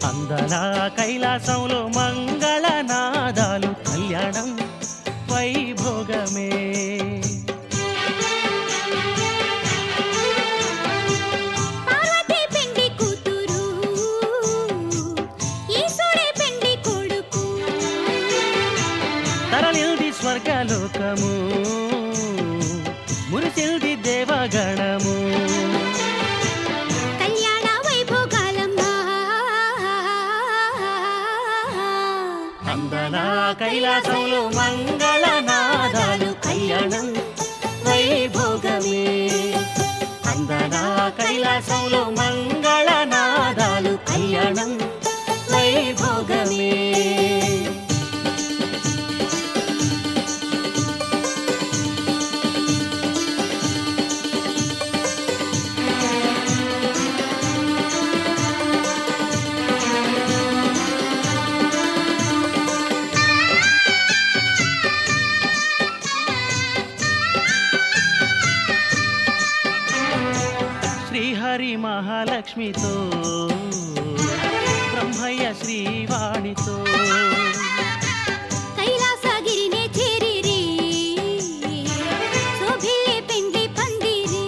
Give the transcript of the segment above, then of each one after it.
అందల కైలాసంలో మంగళనాదాలు కళ్యాణం వైభోగమే పార్వతి పెండి కూతురు ఈశ్వరే పెండి కొడుకు తరలిల్ది స్వర్గలోకము మురిసిల్ది దేవగణము కళ్యాణ వైభోగాలమ్మా అందల కైలాసంలో మంగళనాదాలు కళ్యాణం వైభోగమే అందల కైలాసంలో మంగళనాదాలు కళ్యాణం వైభోగమే శ్రీహరి మహాలక్ష్మితో బ్రహ్మయ్య శ్రీవాణితో కైలాసగిరినే చేరిరి శోభిల్లే పెండ్లి పందిరి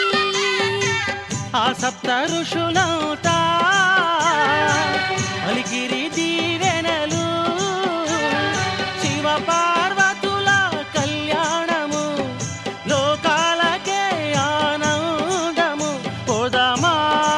ఆ సప్త ఋషులవుతా అలికిరి దీవెనలు శివ పార్వతుల కళ్యాణము లోకాలకే ఆనందము పోదమా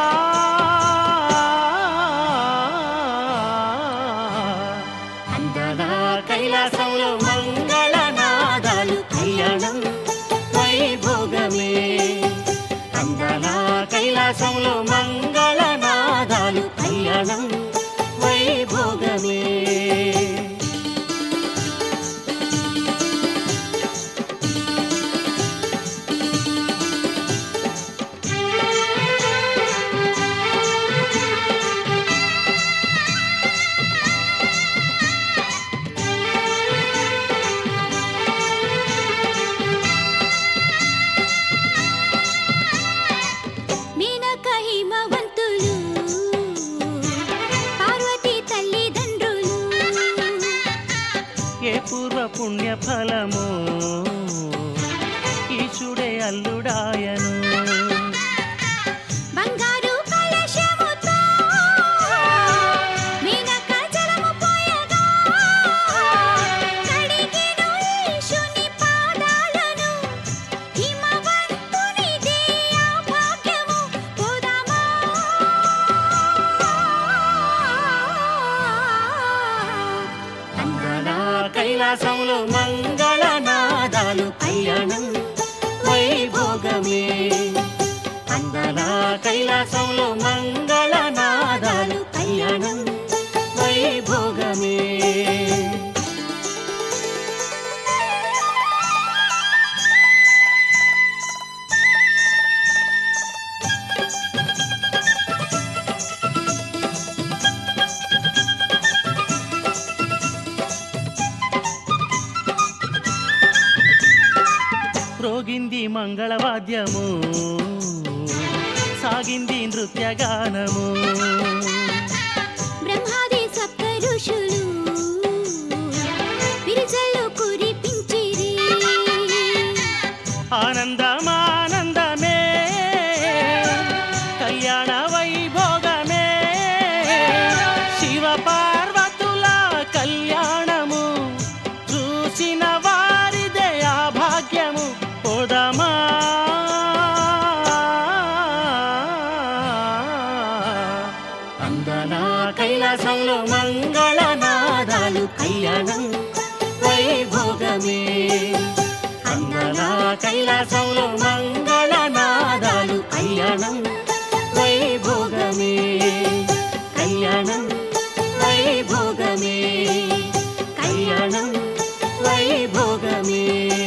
అందల కైలాసంలో మంగళనాదాలు కళ్యాణం వైభోగమే అందల కైలాసంలో మంగళనాదాలు కళ్యాణం వైభోగమే మీనక హిమవంతులు పార్వతి తల్లిదండ్రులు ఏ పూర్వ పుణ్య ఫలము ఈశుడే అల్లుడాయను బంగారు కలశముతో మీనక జలము పోయగా కడిగెను ఈశుని పాదాలను హిమవంతునిదే ఆ భాగ్యము పోదామా అందల కైలాసంలో మంగళనాదాలు కళ్యాణం వైభోగమే అందల కైలాసంలో మంగళనాదాలు కళ్యాణం వైభోగమే రోగింది మంగళవాద్యము సాగింది నృత్యగానము బ్రహ్మాది సప్త ఋషులు విరిజల్లు కురిపించిరి ఆనందమానందమే కళ్యాణ వైభోగమే శివ పార్వతుల కళ్యాణము చూసిన వారిదే ఆ భాగ్యము పోదమా అందన కైలాసంలో మంగళనాదాలు కళ్యాణం వైభోగమే అందన కైలాసంలో మంగళనాదాలు కళ్యాణం వైభోగమే కళ్యాణం వైభోగమే కళ్యాణం వైభోగమే